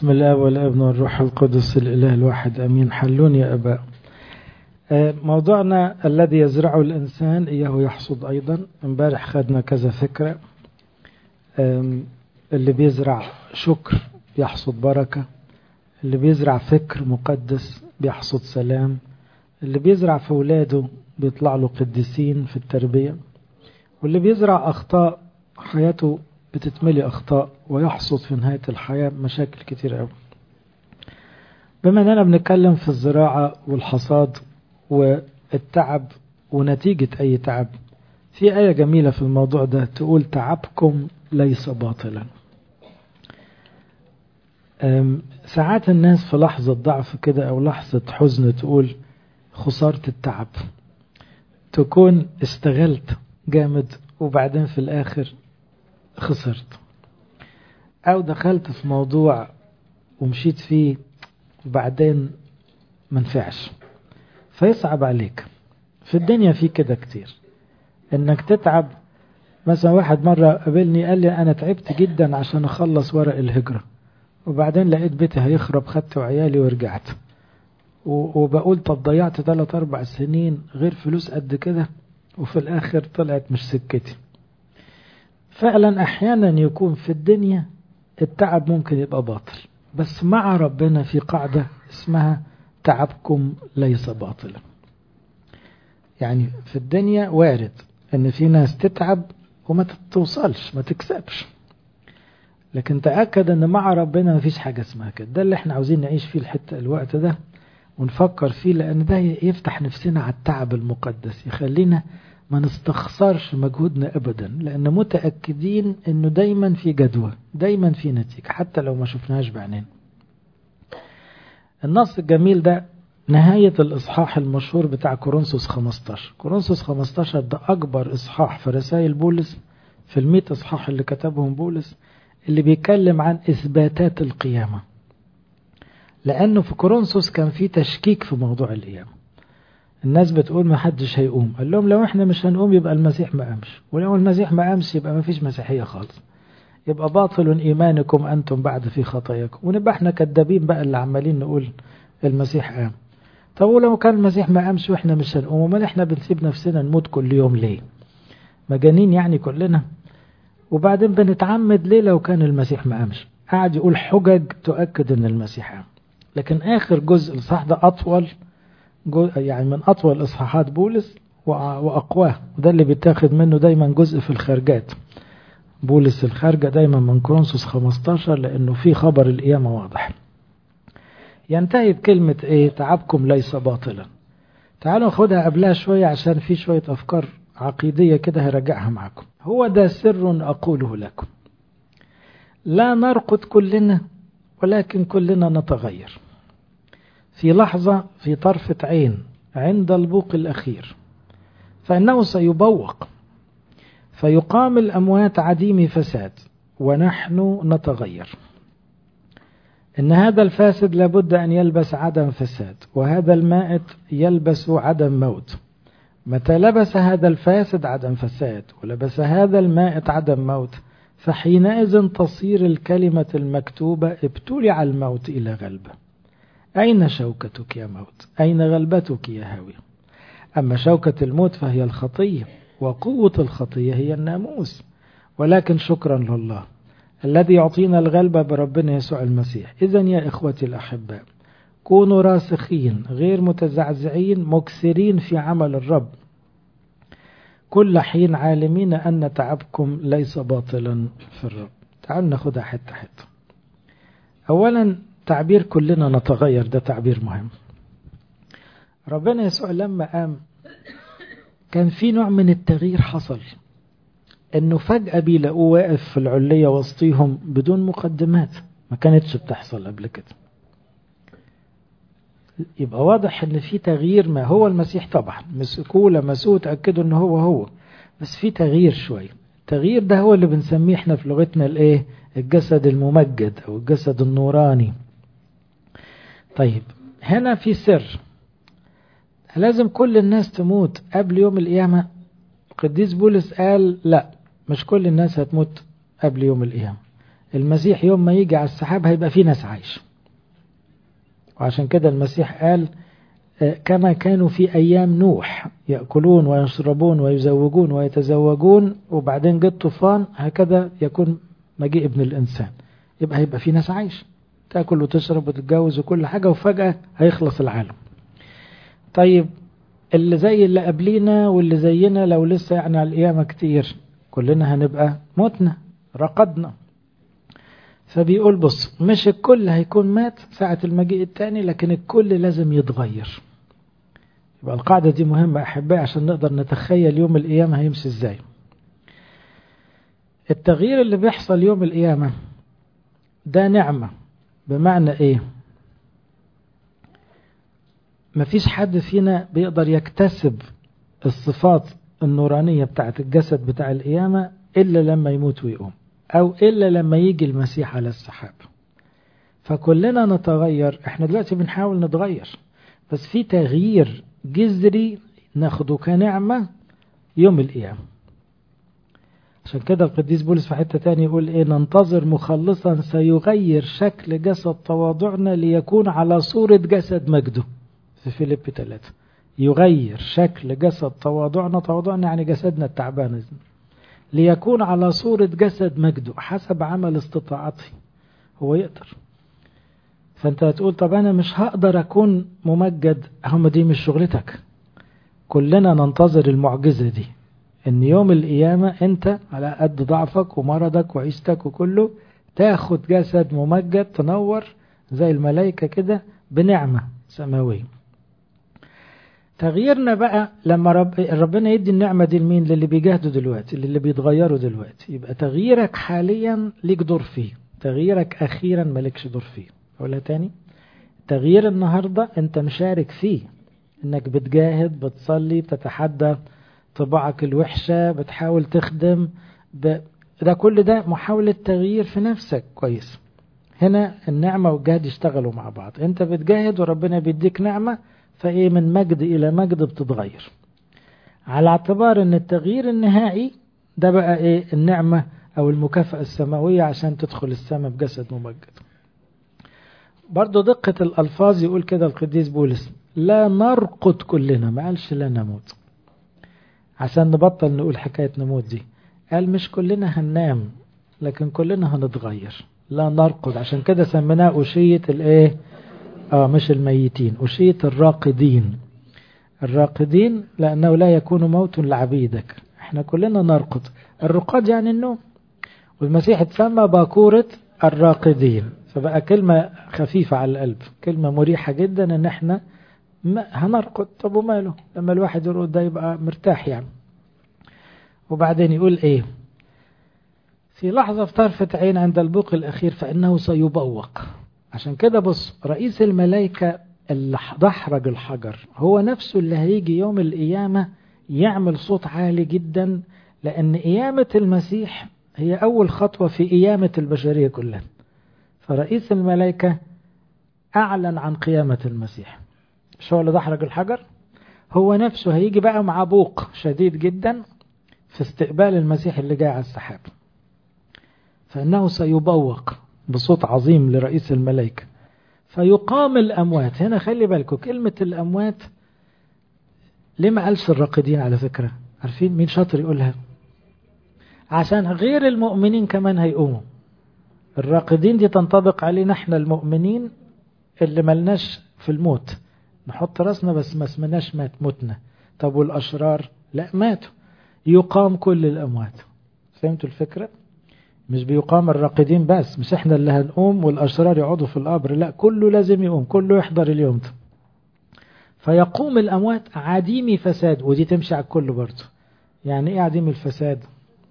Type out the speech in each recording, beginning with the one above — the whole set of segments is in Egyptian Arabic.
بسم الله والابن والروح القدس الإله الواحد أمين حلون يا أباء موضوعنا الذي يزرعه الإنسان إياه يحصد أيضا امبارح خدنا كذا فكرة اللي بيزرع شكر بيحصد بركة اللي بيزرع فكر مقدس بيحصد سلام اللي بيزرع في ولاده بيطلع له قديسين في التربية واللي بيزرع أخطاء حياته بتتملي أخطاء ويحصد في نهاية الحياة مشاكل كتير قوي بما أننا بنتكلم في الزراعة والحصاد والتعب ونتيجة أي تعب في آية جميلة في الموضوع ده تقول تعبكم ليس باطلا ساعات الناس في لحظة ضعف كده أو لحظة حزن تقول خسارة التعب تكون اشتغلت جامد وبعدين في الآخر خسرت أو دخلت في موضوع ومشيت فيه وبعدين منفعش فيصعب عليك في الدنيا في كده كتير انك تتعب مثلا واحد مرة قابلني قال لي انا تعبت جدا عشان اخلص ورق الهجرة وبعدين لقيت بيتي هيخرب خدت عيالي ورجعت وبقول طب ضيعت ثلاث اربع سنين غير فلوس قد كده وفي الاخر طلعت مش سكتي فعلا احيانا يكون في الدنيا التعب ممكن يبقى باطل بس مع ربنا في قاعدة اسمها تعبكم ليس باطلا يعني في الدنيا وارد ان في ناس تتعب وما توصلش ما تكسبش لكن تأكد ان مع ربنا ما فيش حاجة اسمها كده ده اللي احنا عاوزين نعيش فيه الحتة الوقت ده ونفكر فيه لان ده يفتح نفسنا على التعب المقدس يخلينا ما نستخسرش مجهودنا ابدا لان متأكدين انه دايما في جدوى دايما في نتيجة حتى لو ما شفناهاش بعينين النص الجميل ده نهاية الإصحاح المشهور بتاع كورنثوس 15 كورنثوس 15 ده أكبر إصحاح في رسائل بولس في المئة إصحاح اللي كتبهم بولس اللي بيتكلم عن إثباتات القيامة لأنه في كورنثوس كان في تشكيك في موضوع القيامة الناس بتقول ما حدش هيقوم قال لهم لو احنا مش هنقوم يبقى المسيح ما قامش ولو المسيح ما قامش يبقى ما فيش مسيحية خالص يبقى باطل إيمانكم أنتم بعد في خطاياكم ونبقى احنا كدابين بقى اللي عمالين نقول المسيح قام طب ولو كان المسيح ما قامش واحنا مش هنقوم امال احنا بنسيب نفسنا نموت كل يوم ليه مجانين يعني كلنا وبعدين بنتعمد ليه لو كان المسيح ما قامش قاعد يقول حجج تؤكد ان المسيح قام لكن اخر جزء الصح ده اطول يعني من اطول اصحاحات بولس واقواه وده اللي بيتاخد منه دايما جزء في الخارجات بولس الخارجة دايما من كورنثوس 15 لانه في خبر القيامة واضح ينتهي بكلمة ايه تعبكم ليس باطلا تعالوا ناخدها قبلها شوية عشان في شوية أفكار عقيدية كده هرجعها معكم هو ده سر أقوله لكم لا نرقد كلنا ولكن كلنا نتغير في لحظة في طرفة عين عند البوق الأخير فإنه سيبوق فيقام الأموات عديم فساد ونحن نتغير إن هذا الفاسد لابد أن يلبس عدم فساد وهذا المائت يلبس عدم موت متى لبس هذا الفاسد عدم فساد ولبس هذا المائت عدم موت فحينئذ تصير الكلمة المكتوبة ابتلع الموت إلى غلبة أين شوكتك يا موت أين غلبتك يا هاوية أما شوكة الموت فهي الخطية وقوة الخطية هي الناموس ولكن شكرا لله الذي يعطينا الغلبة بربنا يسوع المسيح إذا يا إخوتي الأحباء كونوا راسخين غير متزعزعين مكسرين في عمل الرب كل حين عالمين أن تعبكم ليس باطلا في الرب تعالوا ناخدها حتة حتة أولا تعبير كلنا نتغير ده تعبير مهم ربنا يسوع لما قام كان في نوع من التغيير حصل انه فجأة بيلاقوه واقف في العلية وسطيهم بدون مقدمات ما كانتش بتحصل قبل كده يبقى واضح ان في تغيير ما هو المسيح طبعا مسكوه لمسوه تأكدوا ان هو هو بس في تغيير شوية التغيير ده هو اللي بنسميه احنا في لغتنا الايه الجسد الممجد او الجسد النوراني طيب هنا في سر لازم كل الناس تموت قبل يوم القيامة القديس بولس قال لا مش كل الناس هتموت قبل يوم القيامة المسيح يوم ما يجي على السحاب هيبقى في ناس عايشة وعشان كده المسيح قال كما كانوا في أيام نوح يأكلون ويشربون ويزوجون ويتزوجون وبعدين جه الطوفان هكذا يكون مجيء ابن الإنسان يبقى هيبقى في ناس عايشة تاكل وتشرب وتتجوز وكل حاجة وفجأة هيخلص العالم طيب اللي زي اللي قبلينا واللي زينا لو لسه يعني على القيامة كتير كلنا هنبقى متنا رقدنا فبيقول بص مش الكل هيكون مات ساعة المجيء التاني لكن الكل لازم يتغير يبقى القاعدة دي مهمة أحبائي عشان نقدر نتخيل يوم القيامة هيمشي ازاي التغيير اللي بيحصل يوم القيامة ده نعمة بمعنى ايه مفيش حد فينا بيقدر يكتسب الصفات النورانية بتاعت الجسد بتاع القيامة إلا لما يموت ويقوم أو إلا لما يجي المسيح على السحاب فكلنا نتغير احنا دلوقتي بنحاول نتغير بس في تغيير جذري ناخده كنعمة يوم القيامة عشان كده القديس بولس في حتة تاني يقول ايه ننتظر مخلصا سيغير شكل جسد تواضعنا ليكون على صورة جسد مجده في فيليب 3 يغير شكل جسد تواضعنا تواضعنا يعني جسدنا التعبان ليكون على صورة جسد مجده حسب عمل استطاعته هو يقدر فانت هتقول طب انا مش هقدر اكون ممجد هم دي مش شغلتك كلنا ننتظر المعجزة دي ان يوم القيامة انت على قد ضعفك ومرضك وعيشتك وكله تاخد جسد ممجد تنور زي الملائكة كده بنعمة سماوية تغييرنا بقى لما رب ربنا يدي النعمة دي لمين للي بيجاهدوا دلوقتي للي بيتغيروا دلوقتي يبقى تغييرك حاليا ليك دور فيه تغييرك أخيرا مالكش دور فيه أقولها تاني تغيير النهاردة أنت مشارك فيه إنك بتجاهد بتصلي بتتحدى طباعك الوحشة بتحاول تخدم ب... ده كل ده محاولة تغيير في نفسك كويس هنا النعمة والجهد يشتغلوا مع بعض انت بتجاهد وربنا بيديك نعمة فايه من مجد الى مجد بتتغير على اعتبار ان التغيير النهائي ده بقى ايه النعمة او المكافأة السماوية عشان تدخل السماء بجسد ممجد برضو دقة الألفاظ يقول كده القديس بولس لا نرقد كلنا ما قالش لا نموت عشان نبطل نقول حكاية نموت دي قال مش كلنا هننام لكن كلنا هنتغير لا نرقد عشان كده سميناه أشية الايه اه مش الميتين أشية الراقدين الراقدين لأنه لا يكون موت لعبيدك احنا كلنا نرقد الرقاد يعني النوم والمسيح اتسمى باكورة الراقدين فبقى كلمة خفيفة على القلب كلمة مريحة جدا ان احنا هنرقد طب وماله لما الواحد يرقد ده يبقى مرتاح يعني وبعدين يقول ايه في لحظة في طرفة عين عند البوق الأخير فإنه سيبوق عشان كده بص رئيس الملائكة اللي دحرج الحجر هو نفسه اللي هيجي يوم القيامة يعمل صوت عالي جدا لأن قيامة المسيح هي أول خطوة في قيامة البشرية كلها فرئيس الملائكة أعلن عن قيامة المسيح مش هو اللي دحرج الحجر هو نفسه هيجي بقى مع بوق شديد جدا في استقبال المسيح اللي جاي على السحاب فإنه سيبوق بصوت عظيم لرئيس الملائكة فيقام الأموات هنا خلي بالكم كلمة الأموات ليه ما قالش الراقدين على فكرة عارفين مين شاطر يقولها عشان غير المؤمنين كمان هيقوموا الراقدين دي تنطبق علينا احنا المؤمنين اللي ملناش في الموت نحط راسنا بس ما اسمناش مات متنا طب والأشرار لا ماتوا يقام كل الأموات فهمتوا الفكرة مش بيقام الراقدين بس مش احنا اللي هنقوم والأشرار يقعدوا في القبر لا كله لازم يقوم كله يحضر اليوم ده فيقوم الأموات عديم فساد ودي تمشي على الكل برضه يعني ايه عديم الفساد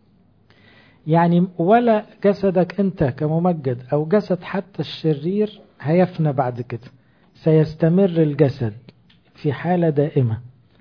يعني ولا جسدك انت كممجد او جسد حتى الشرير هيفنى بعد كده سيستمر الجسد في حالة دائمة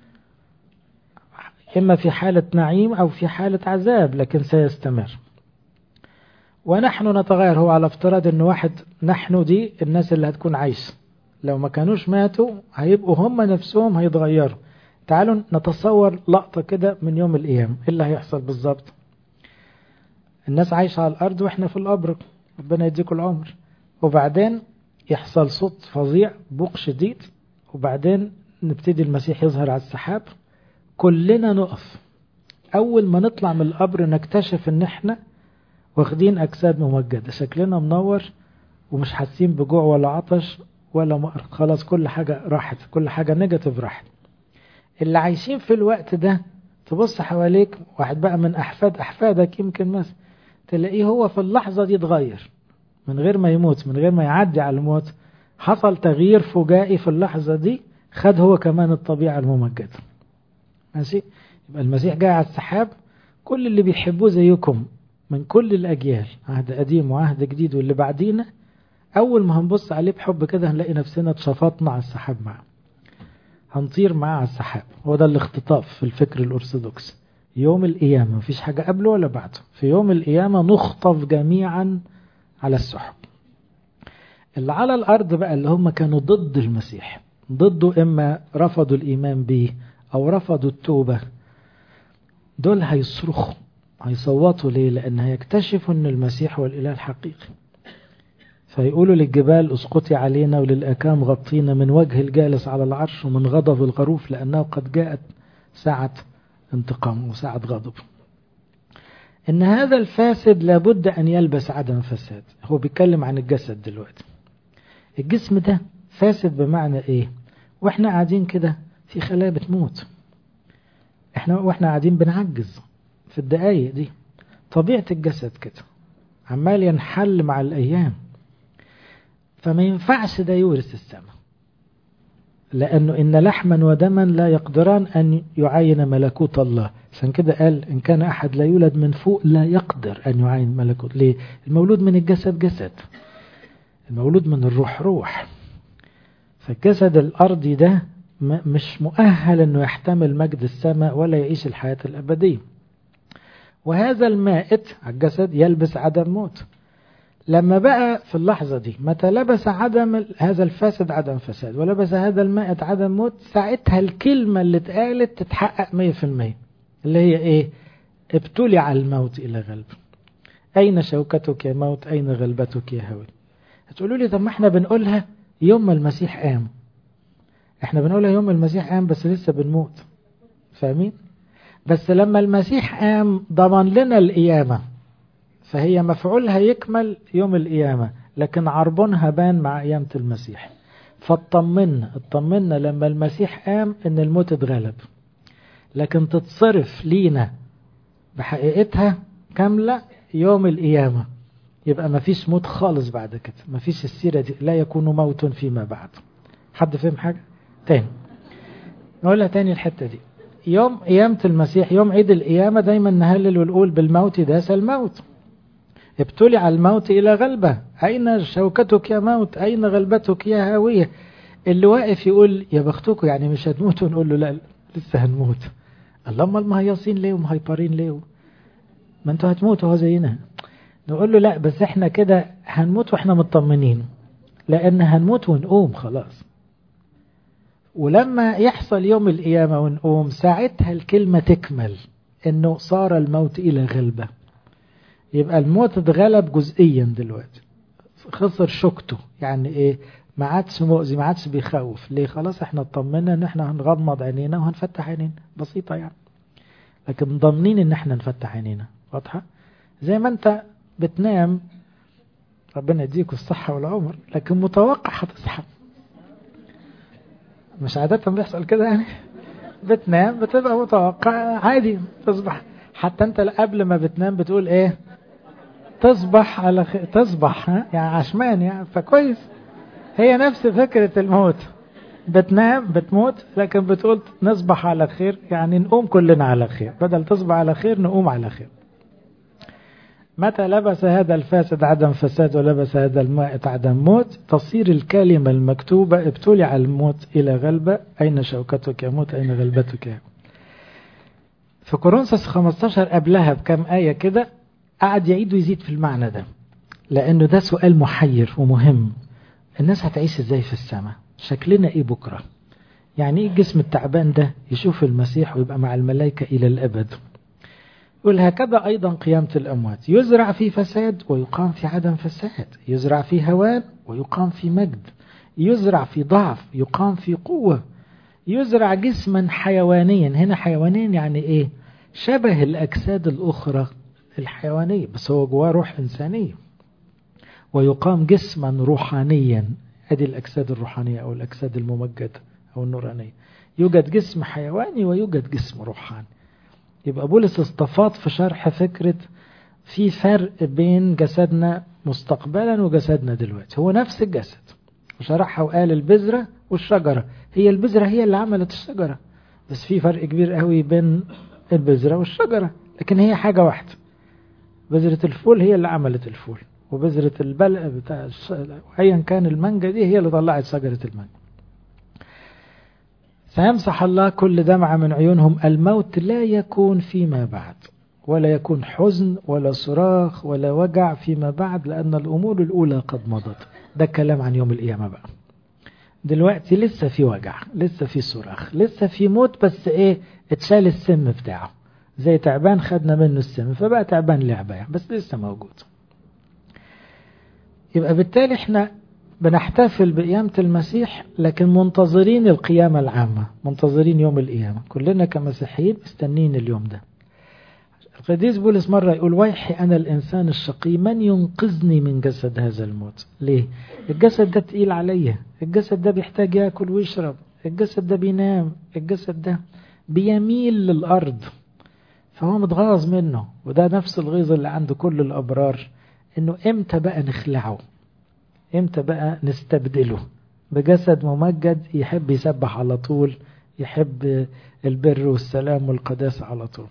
إما في حالة نعيم أو في حالة عذاب لكن سيستمر ونحن نتغير هو على افتراض أن واحد نحن دي الناس اللي هتكون عايشة لو ما كانوش ماتوا هيبقوا هم نفسهم هيتغيروا تعالوا نتصور لقطة كده من يوم القيامة ايه اللي هيحصل بالظبط الناس عايشة على الأرض وإحنا في القبر ربنا يديكم العمر وبعدين يحصل صوت فظيع بوق شديد وبعدين نبتدي المسيح يظهر على السحاب كلنا نقف أول ما نطلع من القبر نكتشف إن إحنا واخدين أجساد ممجدة شكلنا منور ومش حاسين بجوع ولا عطش ولا مقر خلاص كل حاجة راحت كل حاجة نيجاتيف راحت اللي عايشين في الوقت ده تبص حواليك واحد بقى من أحفاد أحفادك يمكن مثلا تلاقيه هو في اللحظة دي اتغير من غير ما يموت من غير ما يعدي على الموت حصل تغيير فجائي في اللحظة دي خد هو كمان الطبيعة الممجدة ماشي يبقى المسيح جاي على السحاب كل اللي بيحبوه زيكم من كل الأجيال عهد قديم وعهد جديد واللي بعدينا أول ما هنبص عليه بحب كده هنلاقي نفسنا اتشفطنا على السحاب معه هنطير معاه على السحاب هو ده الاختطاف في الفكر الأرثوذكسي يوم القيامة مفيش حاجة قبله ولا بعده في يوم القيامة نخطف جميعا على السحب اللي على الأرض بقى اللي هم كانوا ضد المسيح ضده إما رفضوا الإيمان به أو رفضوا التوبة دول هيصرخوا هيصوتوا ليه لأن هيكتشفوا أن المسيح هو الإله الحقيقي فيقولوا للجبال اسقطي علينا وللأكام غطينا من وجه الجالس على العرش ومن غضب الغروف لأنه قد جاءت ساعة انتقام وساعة غضب إن هذا الفاسد لابد أن يلبس عدم فساد هو بيتكلم عن الجسد دلوقتي الجسم ده فاسد بمعنى إيه وإحنا قاعدين كده في خلايا بتموت إحنا وإحنا قاعدين بنعجز في الدقايق دي طبيعة الجسد كده عمال ينحل مع الأيام فما ينفعش ده يورث السماء لأنه إن لحما ودما لا يقدران أن يعاين ملكوت الله عشان كده قال إن كان أحد لا يولد من فوق لا يقدر أن يعاين ملكوت ليه المولود من الجسد جسد المولود من الروح روح فالجسد الأرضي ده مش مؤهل أنه يحتمل مجد السماء ولا يعيش الحياة الأبدية وهذا المائت على الجسد يلبس عدم موت لما بقى في اللحظة دي متى لبس عدم هذا الفاسد عدم فساد ولبس هذا المائت عدم موت ساعتها الكلمة اللي اتقالت تتحقق مية في المية اللي هي ايه ابتلع الموت إلى غلب أين شوكتك يا موت أين غلبتك يا هوي هتقولوا لي طب ما احنا بنقولها يوم ما المسيح قام احنا بنقولها يوم المسيح قام بس لسه بنموت فاهمين بس لما المسيح قام ضمن لنا القيامة فهي مفعولها يكمل يوم القيامة لكن عربونها بان مع قيامة المسيح فاطمنا اطمنا لما المسيح قام ان الموت اتغلب لكن تتصرف لينا بحقيقتها كاملة يوم القيامة يبقى مفيش موت خالص بعد كده مفيش السيرة دي لا يكون موت فيما بعد حد فهم حاجة تاني نقولها تاني الحتة دي يوم قيامة المسيح يوم عيد القيامة دايما نهلل ونقول بالموت داس الموت ابتلع الموت إلى غلبة أين شوكتك يا موت أين غلبتك يا هاوية اللي واقف يقول يا بختكم يعني مش هتموتوا نقول له لا لسه هنموت اللهم المهيصين ليه ومهيبرين ليه ما انتوا هتموتوا هو زينا نقول له لا بس احنا كده هنموت واحنا مطمنين لان هنموت ونقوم خلاص ولما يحصل يوم القيامة ونقوم ساعتها الكلمة تكمل انه صار الموت الى غلبة يبقى الموت اتغلب جزئيا دلوقتي خسر شوكته يعني ايه ما عادش مؤذي ما عادش بيخوف ليه خلاص احنا اطمنا ان احنا هنغمض عينينا وهنفتح عينينا بسيطة يعني لكن ضامنين ان احنا نفتح عينينا واضحة زي ما انت بتنام ربنا يديك الصحة والعمر لكن متوقع هتصحى مش عادة بيحصل كده يعني بتنام بتبقى متوقع عادي تصبح حتى انت قبل ما بتنام بتقول ايه تصبح على خير تصبح ها يعني عشمان يعني فكويس هي نفس فكرة الموت بتنام بتموت لكن بتقول نصبح على خير يعني نقوم كلنا على خير بدل تصبح على خير نقوم على خير متى لبس هذا الفاسد عدم فساد ولبس هذا المائت عدم موت تصير الكلمة المكتوبة ابتلع الموت إلى غلبة أين شوكتك يا موت أين غلبتك يا في كورنثوس 15 قبلها بكم آية كده قعد يعيد ويزيد في المعنى ده لأنه ده سؤال محير ومهم الناس هتعيش ازاي في السماء شكلنا ايه بكرة يعني ايه الجسم التعبان ده يشوف المسيح ويبقى مع الملائكة الى الابد يقول هكذا أيضا قيامة الأموات يزرع في فساد ويقام في عدم فساد يزرع في هوان ويقام في مجد يزرع في ضعف يقام في قوة يزرع جسما حيوانيا هنا حيوانيا يعني ايه شبه الأجساد الأخرى الحيوانية بس هو جواه روح إنسانية ويقام جسما روحانيا ادي الأجساد الروحانية أو الأجساد الممجدة أو النورانية يوجد جسم حيواني ويوجد جسم روحاني يبقى بولس استفاض في شرح فكرة في فرق بين جسدنا مستقبلا وجسدنا دلوقتي هو نفس الجسد وشرحها وقال البذرة والشجرة هي البذرة هي اللي عملت الشجرة بس في فرق كبير قوي بين البذرة والشجرة لكن هي حاجة واحدة بذرة الفول هي اللي عملت الفول وبذرة البلق بتاع ايا كان المانجا دي هي اللي طلعت شجرة المانجا سيمسح الله كل دمعة من عيونهم الموت لا يكون فيما بعد ولا يكون حزن ولا صراخ ولا وجع فيما بعد لأن الأمور الأولى قد مضت ده كلام عن يوم القيامة بقى دلوقتي لسه في وجع لسه في صراخ لسه في موت بس ايه اتشال السم بتاعه زي تعبان خدنا منه السم فبقى تعبان لعبة يعني بس لسه موجود يبقى بالتالي احنا بنحتفل بقيامة المسيح لكن منتظرين القيامة العامة منتظرين يوم القيامة كلنا كمسيحيين مستنين اليوم ده القديس بولس مرة يقول ويحي أنا الإنسان الشقي من ينقذني من جسد هذا الموت ليه الجسد ده تقيل عليا الجسد ده بيحتاج يأكل ويشرب الجسد ده بينام الجسد ده بيميل للأرض فهو متغاظ منه وده نفس الغيظ اللي عند كل الأبرار إنه إمتى بقى نخلعه إمتى بقى نستبدله بجسد ممجد يحب يسبح على طول يحب البر والسلام والقداسة على طول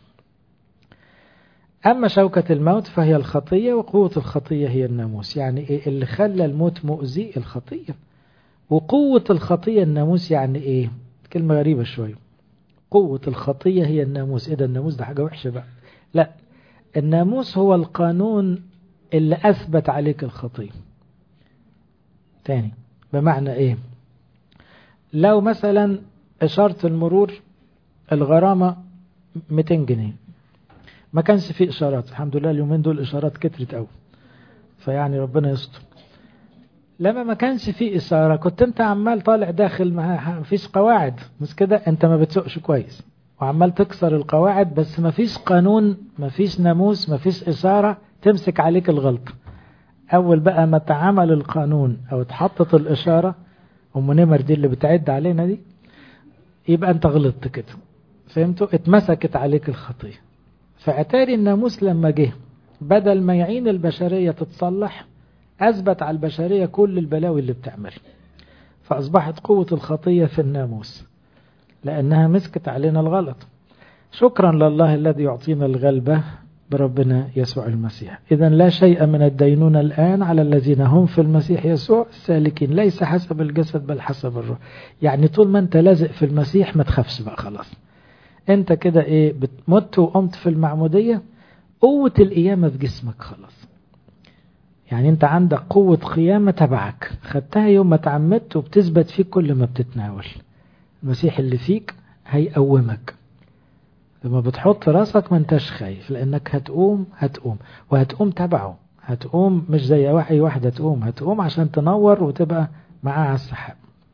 أما شوكة الموت فهي الخطية وقوة الخطية هي الناموس يعني إيه اللي خلى الموت مؤذي الخطية وقوة الخطية الناموس يعني إيه كلمة غريبة شوية قوة الخطية هي الناموس إيه ده الناموس ده حاجة وحشة بقى لا الناموس هو القانون اللي أثبت عليك الخطية تاني بمعنى إيه لو مثلا إشارة المرور الغرامة 200 جنيه ما كانش فيه إشارات الحمد لله اليومين دول إشارات كترت قوي فيعني ربنا يستر لما ما كانش فيه إشارة كنت أنت عمال طالع داخل ما فيش قواعد مش كده أنت ما بتسوقش كويس وعمال تكسر القواعد بس ما فيش قانون ما فيش ناموس ما فيش إشارة تمسك عليك الغلط أول بقى ما تعمل القانون أو اتحطت الإشارة أم نمر دي اللي بتعد علينا دي يبقى أنت غلطت كده فهمتوا اتمسكت عليك الخطيه فأتاري الناموس لما جه بدل ما يعين البشرية تتصلح أثبت على البشرية كل البلاوي اللي بتعمل فأصبحت قوة الخطية في الناموس لأنها مسكت علينا الغلط شكرا لله الذي يعطينا الغلبة بربنا يسوع المسيح إذا لا شيء من الدينونة الآن على الذين هم في المسيح يسوع السالكين ليس حسب الجسد بل حسب الروح يعني طول ما أنت لازق في المسيح ما تخافش بقى خلاص انت كده ايه بتمت وقمت في المعمودية قوة القيامة في جسمك خلاص يعني انت عندك قوة قيامة تبعك خدتها يوم ما تعمدت وبتثبت فيك كل ما بتتناول المسيح اللي فيك هيقومك لما بتحط راسك ما انتش خايف لانك هتقوم هتقوم وهتقوم تبعه هتقوم مش زي وحي واحدة تقوم هتقوم عشان تنور وتبقى معاه على السحاب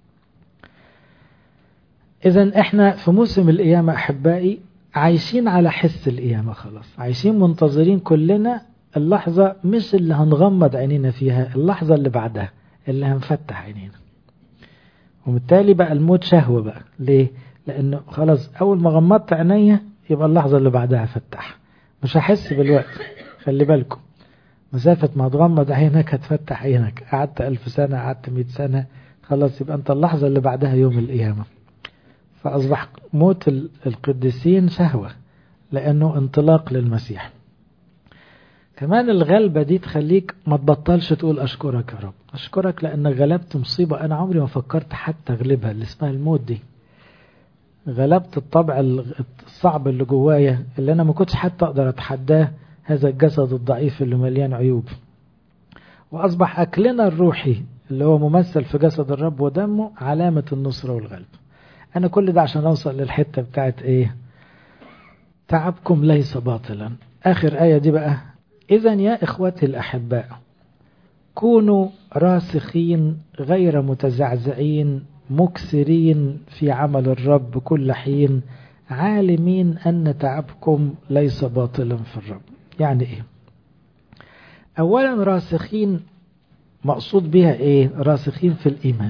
إذا إحنا في موسم القيامة أحبائي عايشين على حس القيامة خلاص عايشين منتظرين كلنا اللحظة مش اللي هنغمض عينينا فيها اللحظة اللي بعدها اللي هنفتح عينينا وبالتالي بقى الموت شهوة بقى ليه؟ لأنه خلاص أول ما غمضت عينيا يبقى اللحظة اللي بعدها فتح مش هحس بالوقت خلي بالكم مسافة ما تغمض عينك هتفتح عينك قعدت ألف سنة قعدت مئة سنة خلاص يبقى أنت اللحظة اللي بعدها يوم القيامة فأصبح موت القديسين شهوة لأنه انطلاق للمسيح كمان الغلبة دي تخليك ما تبطلش تقول أشكرك يا رب أشكرك لأنك غلبت مصيبة أنا عمري ما فكرت حتى أغلبها اللي اسمها الموت دي غلبت الطبع الصعب اللي جوايا اللي أنا ما كنتش حتى أقدر أتحداه هذا الجسد الضعيف اللي مليان عيوب وأصبح أكلنا الروحي اللي هو ممثل في جسد الرب ودمه علامة النصرة والغلب أنا كل ده عشان أوصل للحتة بتاعت إيه تعبكم ليس باطلا آخر آية دي بقى إذا يا إخوتي الأحباء كونوا راسخين غير متزعزعين مكسرين في عمل الرب كل حين عالمين أن تعبكم ليس باطلا في الرب يعني إيه أولا راسخين مقصود بها إيه راسخين في الإيمان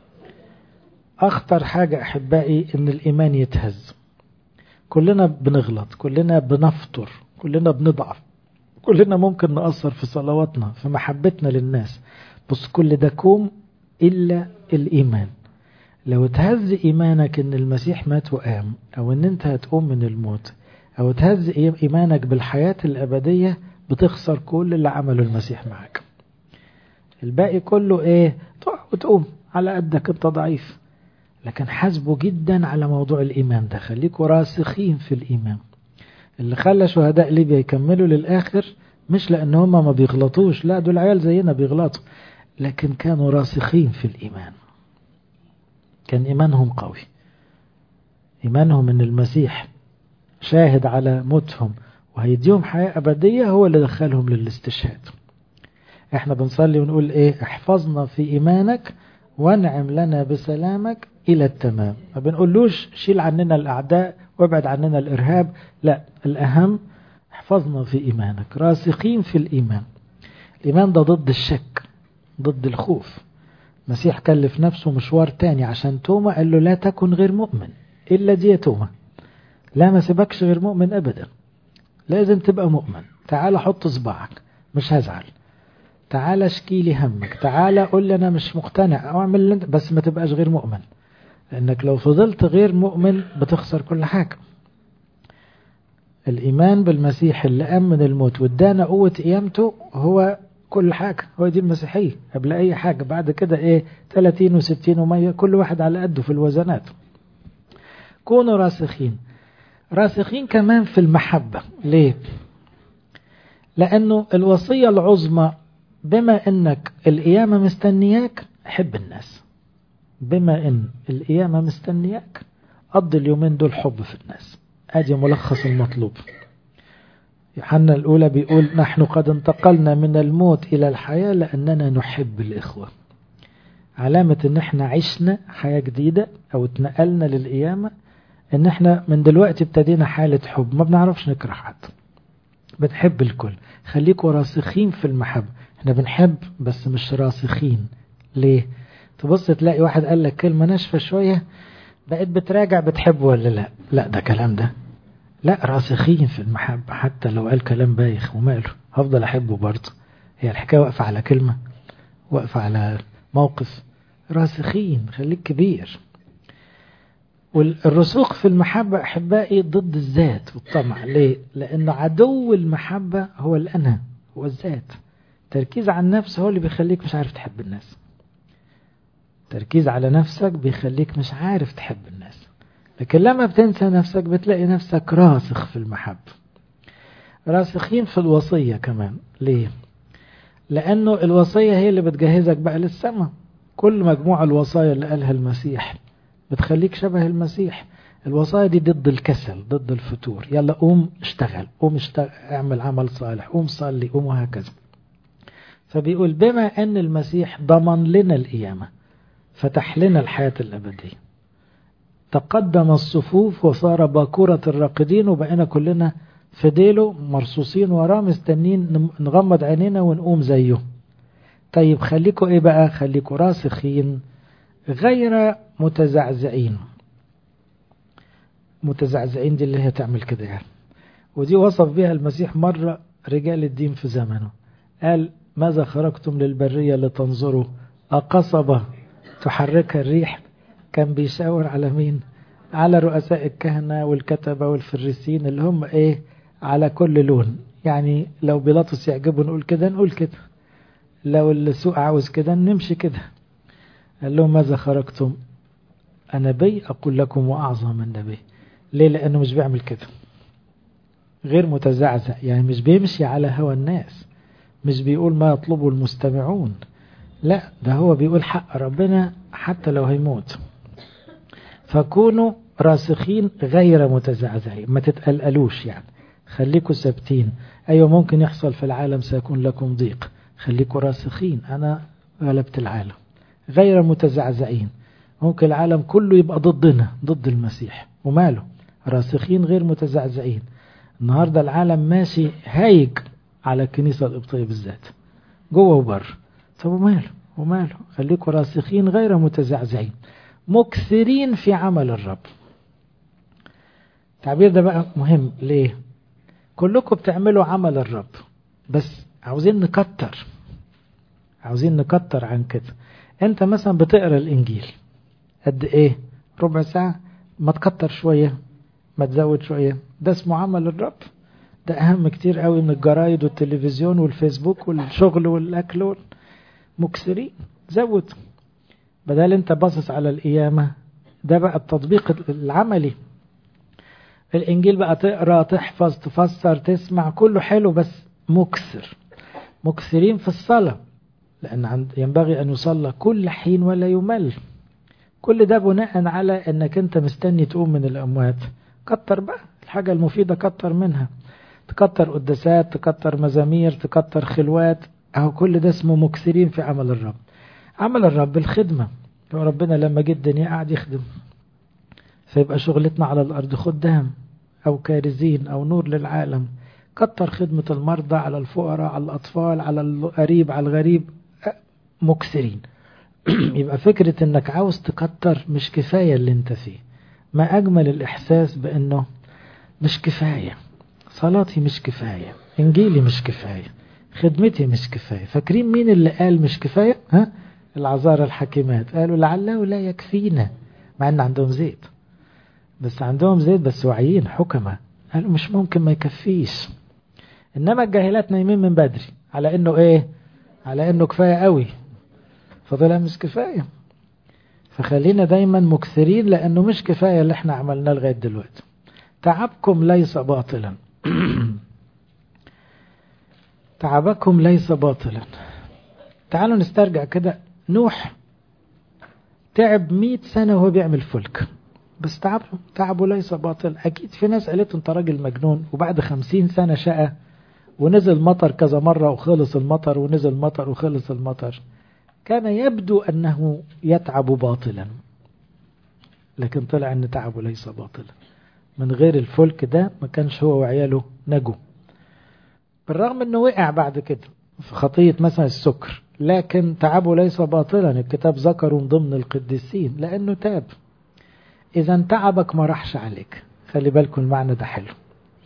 أخطر حاجة أحبائي إن الإيمان يتهز كلنا بنغلط كلنا بنفطر كلنا بنضعف كلنا ممكن نأثر في صلواتنا في محبتنا للناس بس كل ده كوم إلا الإيمان لو تهز إيمانك إن المسيح مات وقام أو إن أنت هتقوم من الموت أو تهز إيمانك بالحياة الأبدية بتخسر كل اللي عمله المسيح معك الباقي كله إيه تقع وتقوم على قدك أنت ضعيف لكن حاسبوا جدا على موضوع الإيمان ده خليكوا راسخين في الإيمان اللي خلى شهداء ليبيا يكملوا للآخر مش لأن هما ما بيغلطوش لا دول عيال زينا بيغلطوا لكن كانوا راسخين في الإيمان كان إيمانهم قوي إيمانهم أن المسيح شاهد على موتهم وهيديهم حياة أبدية هو اللي دخلهم للاستشهاد احنا بنصلي ونقول ايه احفظنا في إيمانك وانعم لنا بسلامك إلى التمام ما بنقولوش شيل عننا الأعداء وابعد عننا الإرهاب لا الأهم احفظنا في إيمانك راسخين في الإيمان الإيمان ده ضد الشك ضد الخوف المسيح كلف نفسه مشوار تاني عشان توما قال له لا تكن غير مؤمن إلا دي يا توما لا ما سيبكش غير مؤمن أبدا لازم تبقى مؤمن تعال حط صباعك مش هزعل تعال اشكي لي همك تعال قول لي انا مش مقتنع او اعمل اللي انت بس ما تبقاش غير مؤمن لانك لو فضلت غير مؤمن بتخسر كل حاجة الايمان بالمسيح اللي قام من الموت وادانا قوة قيامته هو كل حاجة هو دي المسيحية قبل اي حاجة بعد كده ايه 30 و60 و100 كل واحد على قده في الوزنات كونوا راسخين راسخين كمان في المحبة ليه لانه الوصية العظمى بما انك القيامة مستنياك حب الناس بما ان القيامة مستنياك قضي اليومين دول حب في الناس ادي ملخص المطلوب يوحنا الاولى بيقول نحن قد انتقلنا من الموت الى الحياة لاننا نحب الاخوة علامة ان احنا عشنا حياة جديدة او اتنقلنا للقيامة ان احنا من دلوقتي ابتدينا حالة حب ما بنعرفش نكره حد بنحب الكل خليكوا راسخين في المحبة احنا بنحب بس مش راسخين ليه تبص تلاقي واحد قال لك كلمة ناشفة شوية بقيت بتراجع بتحب ولا لا لا ده كلام ده لا راسخين في المحبة حتى لو قال كلام بايخ وماله هفضل احبه برضه هي الحكاية واقفة على كلمة واقفة على موقف راسخين خليك كبير والرسوخ في المحبة أحبائي ضد الذات والطمع ليه؟ لأن عدو المحبة هو الأنا هو الذات تركيز على النفس هو اللي بيخليك مش عارف تحب الناس تركيز على نفسك بيخليك مش عارف تحب الناس لكن لما بتنسى نفسك بتلاقي نفسك راسخ في المحبة راسخين في الوصية كمان ليه لأنه الوصية هي اللي بتجهزك بقى للسماء كل مجموعة الوصايا اللي قالها المسيح بتخليك شبه المسيح الوصايا دي ضد الكسل ضد الفتور يلا قوم اشتغل قوم اشتغل اعمل عمل صالح قوم صلي قوم وهكذا فبيقول بما ان المسيح ضمن لنا القيامة فتح لنا الحياة الأبدية تقدم الصفوف وصار باكورة الراقدين وبقينا كلنا في ديله مرصوصين وراه مستنين نغمض عينينا ونقوم زيه طيب خليكوا ايه بقى خليكوا راسخين غير متزعزعين متزعزعين دي اللي هي تعمل كده يعني ودي وصف بها المسيح مرة رجال الدين في زمنه قال ماذا خرجتم للبرية لتنظروا أقصبة تحركها الريح كان بيشاور على مين على رؤساء الكهنة والكتبة والفريسين اللي هم ايه على كل لون يعني لو بيلاطس يعجبه نقول كده نقول كده لو السوق عاوز كده نمشي كده قال لهم ماذا خرجتم نبي أقول لكم وأعظم من نبي ليه لأنه مش بيعمل كده غير متزعزع يعني مش بيمشي على هوى الناس مش بيقول ما يطلبه المستمعون لا ده هو بيقول حق ربنا حتى لو هيموت فكونوا راسخين غير متزعزعين ما تتقلقلوش يعني خليكوا ثابتين أيوة ممكن يحصل في العالم سيكون لكم ضيق خليكوا راسخين أنا غلبت العالم غير متزعزعين ممكن العالم كله يبقى ضدنا ضد المسيح وماله راسخين غير متزعزعين النهاردة العالم ماشي هايج على الكنيسة القبطية بالذات جوه وبره طب وماله وماله خليكوا راسخين غير متزعزعين مكثرين في عمل الرب التعبير ده بقى مهم ليه كلكم بتعملوا عمل الرب بس عاوزين نكتر عاوزين نكتر عن كده انت مثلا بتقرا الانجيل قد ايه ربع ساعة ما تكتر شوية ما تزود شوية ده اسمه عمل الرب ده اهم كتير قوي من الجرايد والتلفزيون والفيسبوك والشغل والاكل مكسرين زود بدل انت باصص على القيامة ده بقى التطبيق العملي الانجيل بقى تقرا تحفظ تفسر تسمع كله حلو بس مكسر مكسرين في الصلاة لأن ينبغي أن يصلى كل حين ولا يمل كل ده بناء على أنك أنت مستني تقوم من الأموات كتر بقى الحاجة المفيدة كتر منها تكتر قداسات تكتر مزامير تكتر خلوات أهو كل ده اسمه مكسرين في عمل الرب عمل الرب الخدمة ربنا لما جه الدنيا قاعد يخدم فيبقى شغلتنا على الأرض خدام أو كارزين أو نور للعالم كتر خدمة المرضى على الفقراء على الأطفال على القريب على الغريب مكسرين يبقى فكرة انك عاوز تكتر مش كفاية اللي انت فيه ما أجمل الإحساس بأنه مش كفاية صلاتي مش كفاية إنجيلي مش كفاية خدمتي مش كفاية فاكرين مين اللي قال مش كفاية ها العذارى الحكيمات قالوا لعله لا يكفينا مع ان عندهم زيت بس عندهم زيت بس واعيين حكمة قالوا مش ممكن ما يكفيش انما الجاهلات نايمين من بدري على انه ايه على انه كفاية قوي فطلع مش كفاية فخلينا دايما مكثرين لانه مش كفاية اللي احنا عملناه لغاية دلوقتي تعبكم ليس باطلا تعبكم ليس باطلا تعالوا نسترجع كده نوح تعب مئة سنة وهو بيعمل فلك بس تعبه تعبه ليس باطل أكيد في ناس قالت أنت راجل مجنون وبعد خمسين سنة شقى ونزل مطر كذا مرة وخلص المطر ونزل مطر وخلص المطر كان يبدو أنه يتعب باطلا لكن طلع أن تعبه ليس باطلا من غير الفلك ده ما كانش هو وعياله نجوا بالرغم أنه وقع بعد كده في خطية مثلا السكر لكن تعبه ليس باطلا الكتاب ذكره من ضمن القديسين لأنه تاب إذا تعبك ما راحش عليك خلي بالكم المعنى ده حلو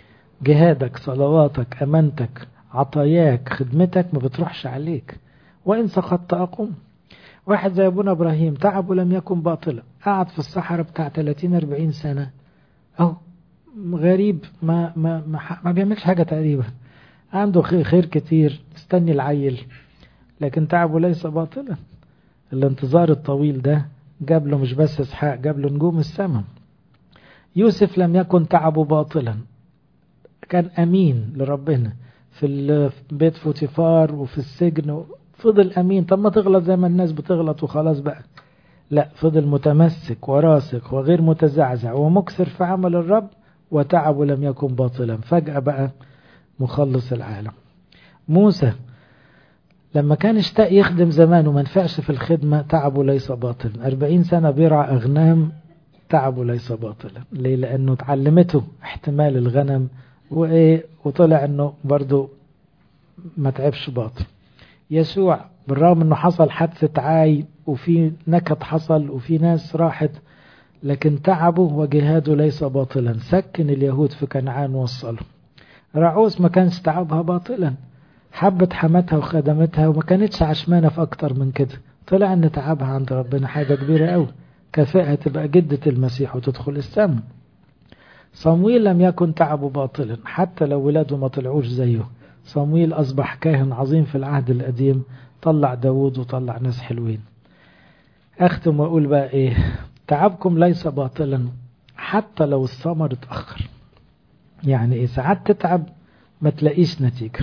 جهادك صلواتك أمانتك عطاياك خدمتك ما بتروحش عليك وإن سقطت أقوم واحد زي أبونا إبراهيم تعبه لم يكن باطلا قعد في الصحراء بتاع 30-40 سنة أهو غريب ما, ما, ما, ما بيعملش حاجة تقريبا عنده خير, خير كتير استني العيل لكن تعبه ليس باطلا الانتظار الطويل ده جاب له مش بس اسحاق جاب له نجوم السماء يوسف لم يكن تعبه باطلا كان امين لربنا في بيت فوتيفار وفي السجن فضل امين طب ما تغلط زي ما الناس بتغلط وخلاص بقى لا فضل متمسك وراسخ وغير متزعزع ومكسر في عمل الرب وتعبه لم يكن باطلا فجأة بقى مخلص العالم موسى لما كان اشتاق يخدم زمان وما نفعش في الخدمة تعبه ليس باطل أربعين سنة بيرعى أغنام تعبه ليس باطلا ليه لأنه تعلمته احتمال الغنم وإيه وطلع أنه برضو ما تعبش باطل يسوع بالرغم أنه حصل حادثة عاي وفي نكد حصل وفي ناس راحت لكن تعبه وجهاده ليس باطلا سكن اليهود في كنعان وصلهم رعوس ما كانش تعبها باطلا حبت حماتها وخدمتها وما كانتش عشمانة في أكتر من كده طلع أن تعبها عند ربنا حاجة كبيرة أوي كفاءة تبقى جدة المسيح وتدخل السم صمويل لم يكن تعبه باطلا حتى لو ولاده ما طلعوش زيه صمويل أصبح كاهن عظيم في العهد القديم طلع داود وطلع ناس حلوين أختم وأقول بقى إيه تعبكم ليس باطلا حتى لو الثمر اتأخر يعني إيه ساعات تتعب ما تلاقيش نتيجة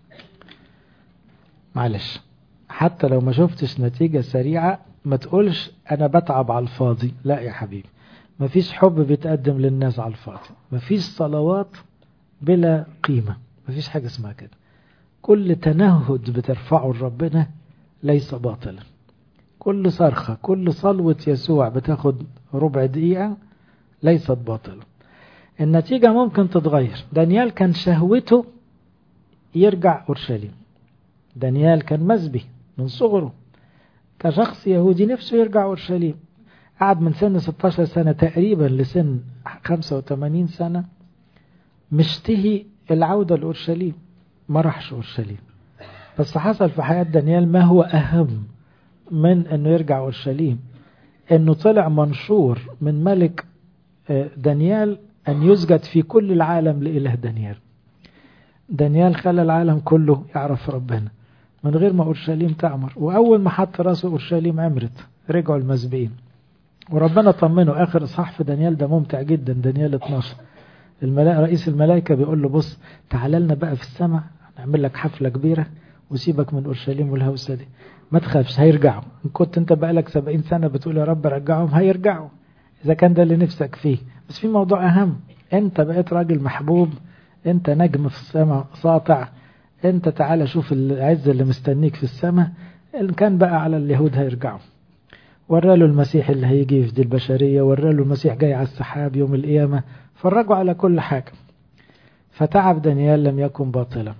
معلش حتى لو ما شفتش نتيجة سريعة ما تقولش أنا بتعب على الفاضي لا يا حبيبي مفيش حب بيتقدم للناس على الفاضي مفيش صلوات بلا قيمة مفيش حاجة اسمها كده كل تنهد بترفعه لربنا ليس باطلا كل صرخة كل صلوة يسوع بتاخد ربع دقيقة ليست باطلة النتيجة ممكن تتغير دانيال كان شهوته يرجع أورشليم دانيال كان مسبي من صغره كشخص يهودي نفسه يرجع أورشليم قعد من سن 16 سنة تقريبا لسن 85 سنة مشتهي العودة لأورشليم ما راحش أورشليم بس حصل في حياة دانيال ما هو أهم من أنه يرجع أورشليم أنه طلع منشور من ملك دانيال أن يسجد في كل العالم لإله دانيال دانيال خلى العالم كله يعرف ربنا من غير ما أورشليم تعمر وأول ما حط راسه أورشليم عمرت رجعوا المسبيين وربنا طمنه آخر إصحاح في دانيال ده ممتع جدا دانيال 12 الملائكة رئيس الملائكة بيقول له بص تعال لنا بقى في السماء نعمل لك حفلة كبيرة وسيبك من أورشليم والهوسة دي ما تخافش هيرجعوا إن كنت أنت بقالك سبعين سنة بتقول يا رب رجعهم هيرجعوا إذا كان ده اللي نفسك فيه بس في موضوع أهم أنت بقيت راجل محبوب أنت نجم في السماء ساطع أنت تعالى شوف العز اللي مستنيك في السماء إن كان بقى على اليهود هيرجعوا وراله المسيح اللي هيجي يفدي البشرية وراله المسيح جاي على السحاب يوم القيامة فرجوا على كل حاجة فتعب دانيال لم يكن باطلا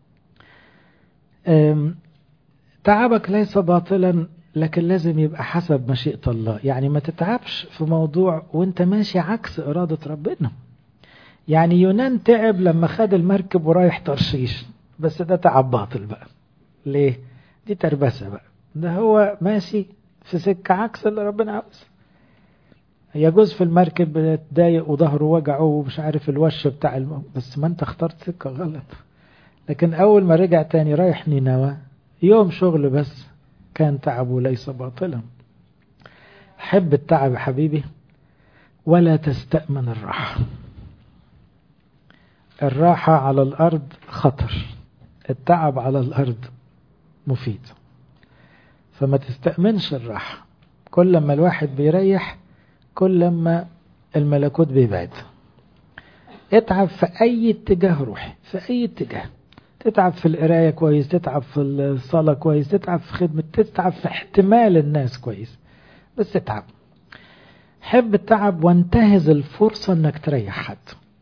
تعبك ليس باطلا لكن لازم يبقى حسب مشيئة الله يعني ما تتعبش في موضوع وانت ماشي عكس إرادة ربنا يعني يونان تعب لما خد المركب ورايح ترشيش بس ده تعب باطل بقى ليه دي تربسة بقى ده هو ماشي في سكة عكس اللي ربنا عاوز يجوز في المركب بتضايق وظهره وجعه ومش عارف الوش بتاع الم... بس ما انت اخترت سكة غلط لكن أول ما رجع تاني رايح نينوى يوم شغل بس كان تعبه ليس باطلا حب التعب يا حبيبي ولا تستأمن الراحة الراحة على الأرض خطر التعب على الأرض مفيد فما تستأمنش الراحة كل ما الواحد بيريح كل ما الملكوت بيبعد اتعب في أي اتجاه روحي في أي اتجاه تتعب في القراية كويس تتعب في الصلاة كويس تتعب في خدمة تتعب في احتمال الناس كويس بس تتعب حب التعب وانتهز الفرصة انك تريح حد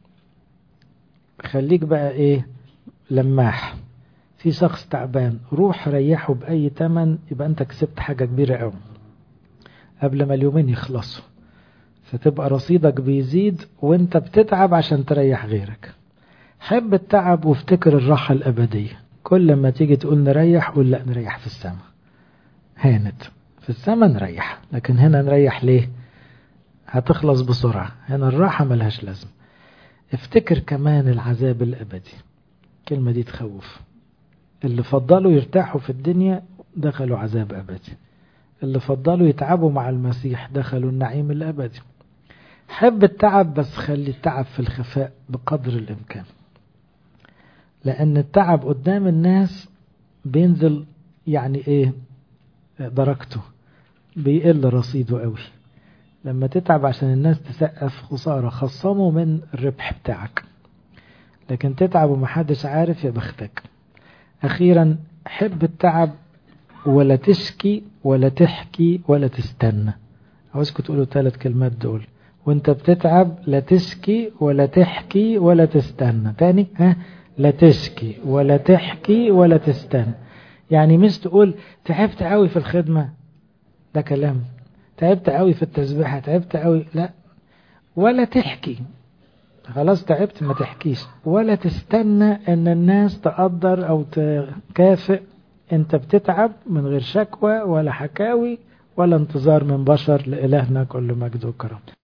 خليك بقى ايه لماح في شخص تعبان روح ريحه بأي تمن يبقى انت كسبت حاجة كبيرة قوي قبل ما اليومين يخلصوا فتبقى رصيدك بيزيد وانت بتتعب عشان تريح غيرك حب التعب وافتكر الراحة الأبدية كل ما تيجي تقول نريح قول لا نريح في السماء هانت في السماء نريح لكن هنا نريح ليه هتخلص بسرعة هنا الراحة ملهاش لازم افتكر كمان العذاب الأبدي الكلمة دي تخوف اللي فضلوا يرتاحوا في الدنيا دخلوا عذاب أبدي اللي فضلوا يتعبوا مع المسيح دخلوا النعيم الأبدي حب التعب بس خلي التعب في الخفاء بقدر الإمكان لأن التعب قدام الناس بينزل يعني إيه درجته بيقل رصيده قوي لما تتعب عشان الناس تسقف خسارة خصمه من الربح بتاعك لكن تتعب ومحدش عارف يا بختك أخيرا حب التعب ولا تشكي ولا تحكي ولا تستنى عاوزكم تقولوا ثلاث كلمات دول وانت بتتعب لا تشكي ولا تحكي ولا تستنى تاني ها لا تشكي ولا تحكي ولا تستنى يعني مش تقول تعبت قوي في الخدمة ده كلام تعبت قوي في التسبيحة تعبت قوي لا ولا تحكي خلاص تعبت ما تحكيش ولا تستنى ان الناس تقدر او تكافئ انت بتتعب من غير شكوى ولا حكاوي ولا انتظار من بشر لإلهنا كل مجد وكرم